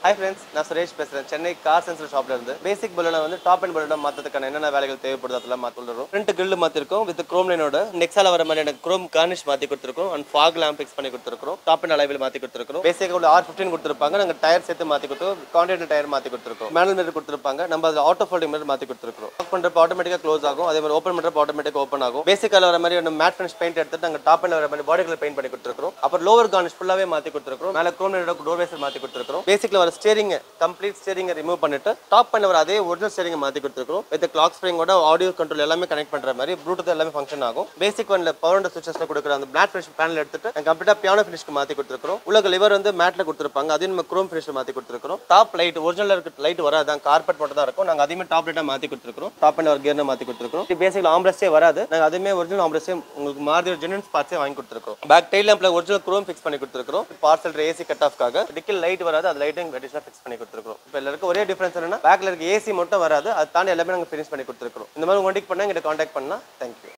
hi friends நான் சுரேஷ் பேசுறேன் Chennai car sensor ஷாப்ல இருந்து பேசிக் பலூனை வந்து டாப் அண்ட் பலூனை மாற்றதுக்கான என்னென்ன வேலைகள் தேவைப்படுது அதெல்லாம் மாற்றி கொடுத்துருக்கோம் ஃப்ரண்ட் கிரில் மாற்றிருக்கோம் வித் க்ரோம் லைனோட நெக்ஸால வர மாதிரி எனக்கு க்ரோம் கார்னிஷ் மாற்றி கொடுத்துருக்கோம் அண்ட் ஃபாக் லேம்ப் ஃபிக்ஸ் பண்ணி கொடுத்துருக்கோம் டாப் அண்ட் அலைவில் மாற்றி கொடுத்துருக்கோம் பேசிக்காக உள்ள ஆர் ஃபிஃப்டின் கொடுத்துருப்பாங்க நாங்கள் டயர் சேர்த்து மாற்றி கொடுத்தோம் கான்டினென்டல் டயர் மாற்றி கொடுத்துருக்கோம் மேனல் மிரர் கொடுத்துருப்பாங்க நம்ம அதில் ஆட்டோ ஃபோல்டிங் மிரர் மாற்றி கொடுத்துருக்கோம் ஆஃப் பண்ணுறப்ப ஆட்டோமேட்டிக்காக க்ளோஸ் ஆகும் அதே மாதிரி ஓப்பன் பண்ணுறப்ப ஆட்டோமேட்டிக்காக ஓப்பன் ஆகும் பேசிக்கால வர மாதிரி நம்ம மேட் ஃபினிஷ் பெயிண்ட் எடுத்துட்டு நாங்கள் டாப் அண்ட் வர மாதிரி பாடி கலர் பெயிண்ட் பண்ணி கொடுத்துருக்கோம் அப்புறம் லோவர் கார்னிஷ் ஃபுல்லாகவே மாற்றி கொடுத்துருக்கோம் மேலே க்ரோம் லைனோட டோர் வேசர் மாற்றி கொடுத்துருக்கோம் பேசிக்கில் வர ஸ்டேரிங் கம்ப்ளீட் ஸ்டேரிங்கை ரிமூவ் பண்ணிட்டு டாப் பண்ண வர அதே ஒரிஜினல் ஸ்டேரிங்கை மாற்றி கொடுத்துருக்கோம் வித் கிளாக் ஸ்ப்ரிங்கோட ஆடியோ கண்ட்ரோல் எல்லாமே கனெக்ட் பண்ணுற மாதிரி ப்ளூடூத் எல்லாமே ஃபங்க்ஷன் ஆகும் பேசிக் ஒன்ல பவர் அண்ட் சுவிச்சஸ்ல கொடுக்குற அந்த பிளாட் ஃபினிஷ் பேனல் எடுத்துட்டு கம்ப்ளீட்டாக பியானோ ஃபினிஷ்க்கு மாற்றி கொடுத்துருக்கோம் உள்ள லிவர் வந்து மேட்ல கொடுத்துருப்பாங்க அதையும் நம்ம க்ரோம் ஃபினிஷ்ல மாற்றி கொடுத்துருக்கோம் டாப் லைட் ஒரிஜினல் இருக்க லைட் வராது கார்பெட் மட்டும் தான் இருக்கும் நாங்கள் அதையுமே டாப் லைட்டாக மாற்றி கொடுத்துருக்கோம் டாப் அண்ட் ஒரு கியர்னு மாற்றி கொடுத்துருக்கோம் பேசிக்கல் ஆம்ரஸே வராது நாங்கள் அதுவுமே ஒரிஜினல் ஆம்ரஸே உங்களுக்கு மாறுதி ஜென்வன் பார்ட்ஸே வாங்கி கொடுத்துருக்கோம் பேக் டெயில் லேம்ப்ல ஒரிஜினல் க்ரோம் ஃபிக்ஸ் பண்ணி கொடுத்துருக்கோம் பார்சல் ஏசி கட் ஆஃப்காக டிக்கில் லைட் வராது அது லைட்டும் அடிஷனாக ஃபிக்ஸ் பண்ணி கொடுத்துருக்கோம் இப்போ இதில் இருக்க ஒரே டிஃபரன்ஸ் என்னன்னா பேக்ல இருக்க ஏசி மட்டும் வராது அது தாண்டி எல்லாமே நாங்கள் ஃபினிஷ் பண்ணி கொடுத்துருக்கோம் இந்த மாதிரி வண்டிக்கு பண்ணால் எங்கிட்ட காண்டாக்ட் பண்ணால் தேங்க்யூ